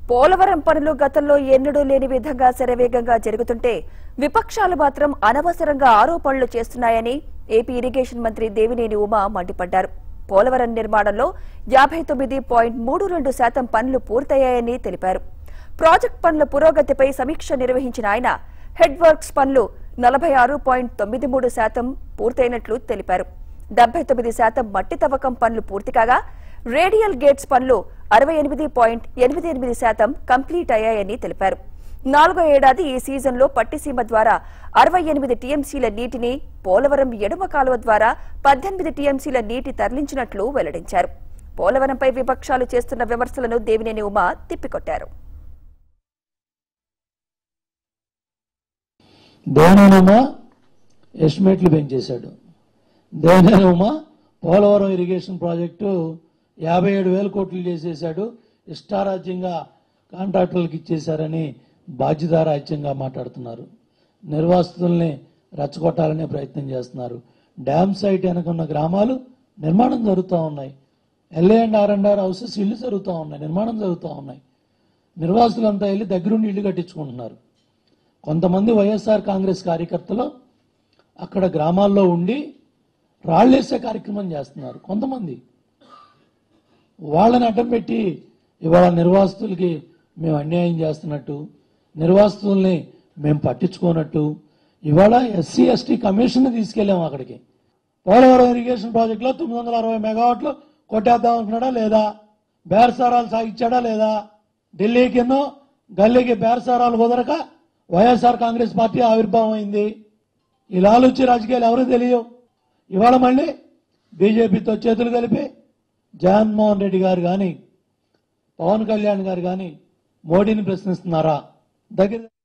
పోలవరం పనులు గతంలో ఎన్నడూ లేని విధంగా శరవేగంగా జరుగుతుంటే విపక్షాలు మాత్రం అనవసరంగా ఆరోపణలు చేస్తున్నాయని ఏపీ ఇరిగేషన్ మంత్రి దేవినేని ఉమా మండిపడ్డారు పోలవరం నిర్మాణంలో యాభై తొమ్మిది పాయింట్ మూడు రెండు శాతం పనులు పూర్తయ్యాయని తెలిపారు ప్రాజెక్ట్ పనుల పురోగతిపై సమీక్ష నిర్వహించిన ఆయన హెడ్ వర్క్స్ పనులు నలభై ఆరు పాయింట్ తొమ్మిది మూడు శాతం పూర్తయినట్లు తెలిపారు డెబ్బై తొమ్మిది శాతం మట్టి తవ్వకం పనులు పూర్తి కాగా రేడియల్ గేట్స్ పనులు అరవై ఎనిమిది పాయింట్ ఎనిమిది ఎనిమిది శాతం కంప్లీట్ అయ్యాయని తెలిపారు నాలుగో ఏడాది ఈ సీజన్లో పట్టిసీమ ద్వారా అరవై ఎనిమిది టీఎంసీల నీటిని పోలవరం ఎడమ కాలువ ద్వారా పద్దెనిమిది టీఎంసీల నీటి తరలించినట్లు వెల్లడించారు పోలవరంపై విపక్షాలు చేస్తున్న విమర్శలను దేవినేని ఉమా తిప్పికొట్టారు దేవనేనమ్మా ఎస్టిమేట్లు పెంచేశాడు దేవనేనమ్మా పోలవరం ఇరిగేషన్ ప్రాజెక్టు యాభై ఏడు వేల కోట్లు చేసేశాడు ఇష్టారాజ్యంగా కాంట్రాక్టర్లకు ఇచ్చేశారని బాధ్యతారాజ్యంగా మాట్లాడుతున్నారు నిర్వాసితుల్ని రెచ్చగొట్టాలనే ప్రయత్నం చేస్తున్నారు డ్యామ్ సైట్ వెనకున్న గ్రామాలు నిర్మాణం జరుగుతూ ఉన్నాయి LA and R and R houses ఇల్లు జరుగుతూ ఉన్నాయి నిర్మాణం జరుగుతూ ఉన్నాయి నిర్వాసితులంతా వెళ్ళి దగ్గరుండి ఇల్లు కట్టించుకుంటున్నారు కొంతమంది వైఎస్ఆర్ కాంగ్రెస్ కార్యకర్తలు అక్కడ గ్రామాల్లో ఉండి రాళ్ళేసే కార్యక్రమం చేస్తున్నారు కొంతమంది వాళ్ళని అడ్డం పెట్టి ఇవాళ నిర్వాసితులకి మేము అన్యాయం చేస్తున్నట్టు నిర్వాసితుల్ని మేము పట్టించుకోనట్టు ఇవాళ ఎస్సీ ఎస్టీ కమిషన్ తీసుకెళ్ళాము అక్కడికి పోలవరం ఇరిగేషన్ ప్రాజెక్టులో తొమ్మిది వందల అరవై మెగావాట్లు కొట్టేద్దాం అనుకున్నాడా లేదా బేరసారాలు సాగించాడా లేదా ఢిల్లీకి ఎన్నో గల్లీకి బేరసారాలు కుదరక వైఎస్ఆర్ కాంగ్రెస్ పార్టీ ఆవిర్భావం అయింది ఈ లాలూచి రాజకీయాలు ఎవరు తెలియవు ఇవాళ మళ్ళీ బీజేపీతో చేతులు కలిపి జగన్మోహన్ రెడ్డి గారు కానీ పవన్ కళ్యాణ్ గారు కానీ మోడీని ప్రశ్నిస్తున్నారా దగ్గర